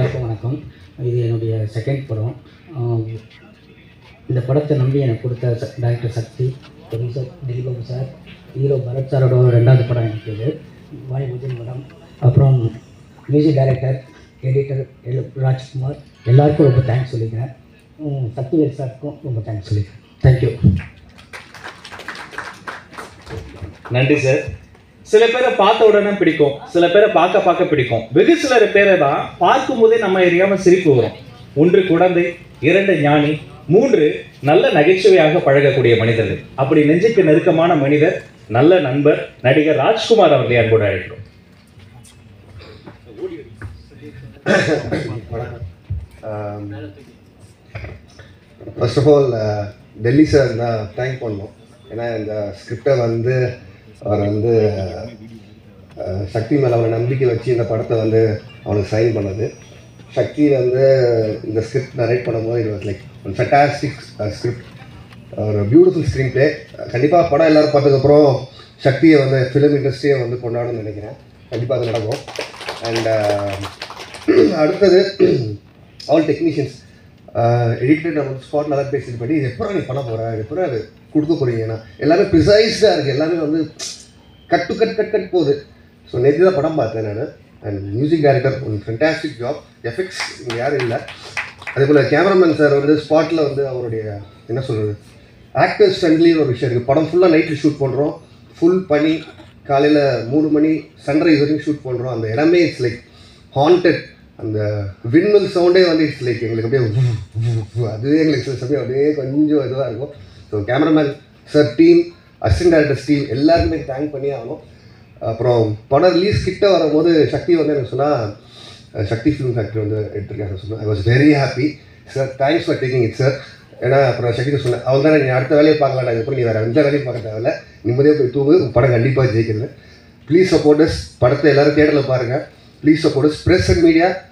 எல்லாருக்கும் வணக்கம் இது என்னுடைய செகண்ட் படம் ஆஹ் இந்த படத்தை நம்பி எனக்கு கொடுத்த ச- director Sakthi producer Dhileepam sir hero Bharath சாரோட ரெண்டாவது படம் எனக்கு இது வாய் முதல் படம் அப்புறம் music director editor L Rajkumar எல்லாருக்கும் ரொம்ப தேங்க்ஸ் சொல்லிக்கிறேன் உம், சக்திவேல் சாருக்கும் ரொம்ப தேங்க்ஸ் சொல்லிக்கிறேன் தேங்க்யூ நன்றி சார் சில பேரை பார்த்த உடனே பிடிக்கும் சில பேரை பார்க்க பார்க்க பிடிக்கும் வெகு சிலர் பேரை தான் பார்க்கும் போதே நம்ம எரியாம சிரிப்பு வரும் ஒன்று குழந்தை இரண்டு ஞானி மூன்று நல்ல நகைச்சுவையாக பழகக்கூடிய மனிதர்கள் அப்படி நெஞ்சுக்கு நெருக்கமான மனிதர் நல்ல நண்பர் நடிகர் ராஜ்குமார் அவர்களை அன்போடு அழைக்கிறோம் first of all Delhi sir தான் தேங்க் பண்ணோம் ஏன்னா இந்த ஸ்கிரிப்டை வந்து அவர் வந்து அஹ், சக்தி மேலே அவரை நம்பிக்கை வச்சு இந்த படத்தை வந்து அவனுக்கு சைன் பண்ணது சக்தி வந்து இந்த ஸ்கிரிப்ட் நரேட் பண்ணும்போது இது was like one fantastic script ஒரு பியூட்டிஃபுல் ஸ்க்ரீன் ப்ளே கண்டிப்பாக படம் எல்லாரும் பார்த்ததுக்கப்புறம் சக்தியை வந்து ஃபிலிம் இண்டஸ்ட்ரியை வந்து கொண்டாடணும்னு நினைக்கிறேன் கண்டிப்பாக அது நடக்கும் அண்ட் அடுத்தது ஆல் டெக்னீஷியன்ஸ் எடிட்டர் நம்ம ஸ்பாட் நல்லா பேசிட்டு படி இது எப்போ நீ பண்ண போகிற எப்போ அது கொடுக்க போகிறீங்கன்னா எல்லாமே ப்ரிசைஸ்டாக இருக்குது எல்லாமே வந்து cut to cut cut cut போகுது ஸோ நேற்று தான் படம் பார்த்தேன் நான் அண்ட் மியூசிக் டைரக்டர் ஒரு ஃபென்டாஸ்டிக் ஜாப் எஃபெக்ட்ஸ் இங்கே யாரும் இல்லை அதே போல் கேமராமேன் சார் வந்து ஸ்பாட்டில் வந்து அவருடைய என்ன சொல்கிறது ஆக்டர்ஸ் ஃப்ரெண்ட்லி ஒரு விஷயம் இருக்குது படம் ஃபுல்லாக நைட்டில் ஷூட் பண்ணுறோம் ஃபுல் பனி காலையில் மூணு மணி சன்ரைஸ் வரைக்கும் ஷூட் பண்ணுறோம் அந்த இடமே இட்ஸ் லைக் ஹாண்டட் அந்த விண்வெல் சவுண்டே வந்து இட்ஸ் லைக் எங்களுக்கு அப்படியே வு, வு, வு, அதுவே எங்களுக்கு சில சமயம் அப்படியே கொஞ்சம் இதுவாக இருக்கும் so cameraman sir team assistant directors team எல்லாருக்குமே தேங்க் பண்ணி ஆகணும் அப்புறம் படம் ரிலீஸ் கிட்ட வரும்போது சக்தி வந்து எனக்கு சொன்னால் சக்தி ஃபிலிம் ஃபேக்ட்ரி வந்து எடுத்திருக்காங்க சொன்னேன் I was very happy sir thanks for taking it sir ஏன்னா அப்புறம் சக்தி சொன்னேன் அவள் தான் நீ அடுத்த வேலையை பார்க்கலாம் இதுக்கப்புறம் நீ வேறு எந்த வேலையும் பார்க்க தேவையில்ல நிம்மதியாக போய் தூங்கு உன் படம் கண்டிப்பாக ஜெயிக்கிறது ப்ளீஸ் சப்போர்ட்டஸ் படத்தை எல்லாரும் தேட்டரில் பாருங்கள் please support us press and media